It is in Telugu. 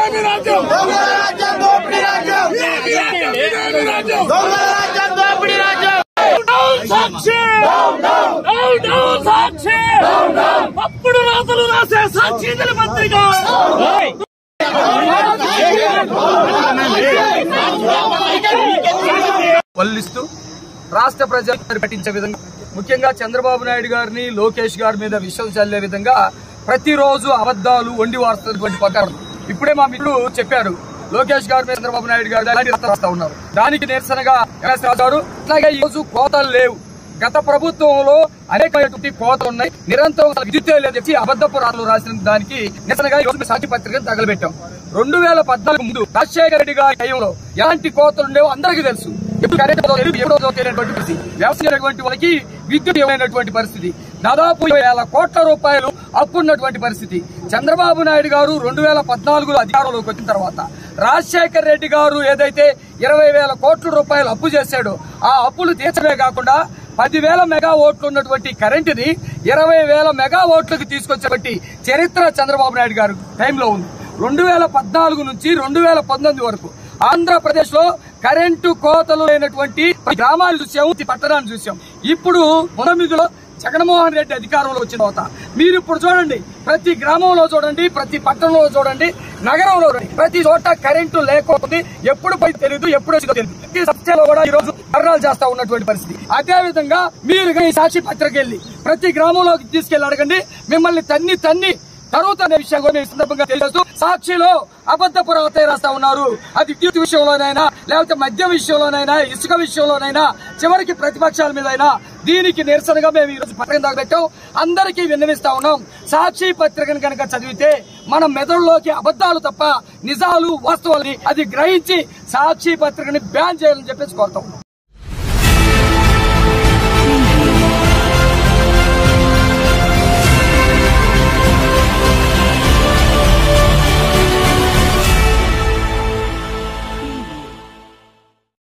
బిర్యానీ రాజ్యం దొంగల రాజ్యం దోపిడీ రాజ్యం బిర్యానీ రాజ్యం బిర్యానీ రాజ్యం దొంగల రాజ్యం దోపిడీ రాజ్యం down Sakshi down down Sakshi అప్పుడు రాతలు రాసే సాక్షి మంత్రిగా వల్లిస్తూ రాష్ట్ర ప్రజలు పట్టించే విధంగా ముఖ్యంగా చంద్రబాబు నాయుడు గారిని లోకేష్ గారి మీద విషయం చల్లే విధంగా ప్రతిరోజు అబద్దాలు వండి వాడుతున్నటువంటి పక్కన ఇప్పుడే మా మిత్రులు చెప్పారు లోకేష్ గారి మీద చంద్రబాబు నాయుడు గారు ఇలాంటి రాస్తా రాస్తా ఉన్నారు దానికి నిరసనగా ఎంఎస్ రాజు గారు అట్లాగే ఈ రోజు కోతలు లేవు గత ప్రభుత్వంలో అనేకమైనటువంటి కోతలు ఉన్నాయి నిరంతరం అసలు విద్యుత్ లేదని చెప్పి అబద్ధపు రాతలు రాసిన దానికి నిరసనగా ఈ రోజు సాక్షి పత్రికను తగలబెట్టాం రెండు వేల పద్నాలుగు ముందు రాజశేఖర రెడ్డి గారి టైంలో ఎలాంటి కోతలు ఉండేవో అందరికీ తెలుసు ఎప్పుడు కరెంట్ పోతుందో తెలియదు, ఎప్పుడో తెలియనటువంటి పరిస్థితి వ్యవసాయటువంటి వాళ్ళకి విద్యుత్ ఇవ్వలేనటువంటి పరిస్థితి దాదాపు ఇరవై వేల కోట్ల రూపాయలు అప్పు ఉన్నటువంటి పరిస్థితి చంద్రబాబు నాయుడు గారు రెండు వేల పద్నాలుగులో అధికారంలోకి వచ్చిన తర్వాత రాజశేఖర్ రెడ్డి గారు ఏదైతే ఇరవై వేల కోట్ల రూపాయలు అప్పు చేశాడో ఆ అప్పులు తీర్చడమే కాకుండా పదివేల మెగా ఓట్లు ఉన్నటువంటి కరెంటుని ఇరవై వేల మెగా ఓట్లకు తీసుకొచ్చినటువంటి చరిత్ర చంద్రబాబు నాయుడు గారు టైంలో ఉంది రెండు వేల పద్నాలుగు నుంచి రెండు వేల పంతొమ్మిది వరకు ఆంధ్రప్రదేశ్ లో కరెంటు కోతలు లేనటువంటి గ్రామాలు చూసాము ఈ పట్టణాన్ని చూసాం ఇప్పుడు మొదమిదిలో జగన్మోహన్ రెడ్డి అధికారంలో వచ్చిన తర్వాత మీరు ఇప్పుడు చూడండి ప్రతి గ్రామంలో చూడండి ప్రతి పట్టణంలో చూడండి నగరంలో చూడండి ప్రతి చోట కరెంటు లేకపోతే ఎప్పుడు పోయి తెలియదు ఎప్పుడు వచ్చిందో తెలియదు ప్రతి సత్యంలో కూడా ఈ రోజు ధర్నాలు చేస్తా ఉన్నటువంటి పరిస్థితి అదే విధంగా మీరు ఈ సాక్షి పత్రిక వెళ్ళి ప్రతి గ్రామంలోకి తీసుకెళ్లి అడగండి మిమ్మల్ని తన్ని తన్ని తరుగుతున్న విషయం కూడా మేము ఈ సందర్భంగా తెలియజేస్తూ సాక్షిలో అబద్ధపు రాతే రాస్తా ఉన్నారు అది విద్యుత్ విషయంలోనైనా లేకపోతే మద్యం విషయంలోనైనా ఇసుక విషయంలోనైనా చివరికి ప్రతిపక్షాల మీద అయినా దీనికి నిరసనగా మేము ఈ రోజు పత్రిక దాకా పెట్టాం అందరికీ విన్నవిస్తా ఉన్నాం సాక్షి పత్రికను కనుక చదివితే మన మెదడులోకి అబద్దాలు తప్ప నిజాలు వాస్తవాలని అది గ్రహించి సాక్షి పత్రికని బ్యాన్ చేయాలని చెప్పేసి కోరుతాం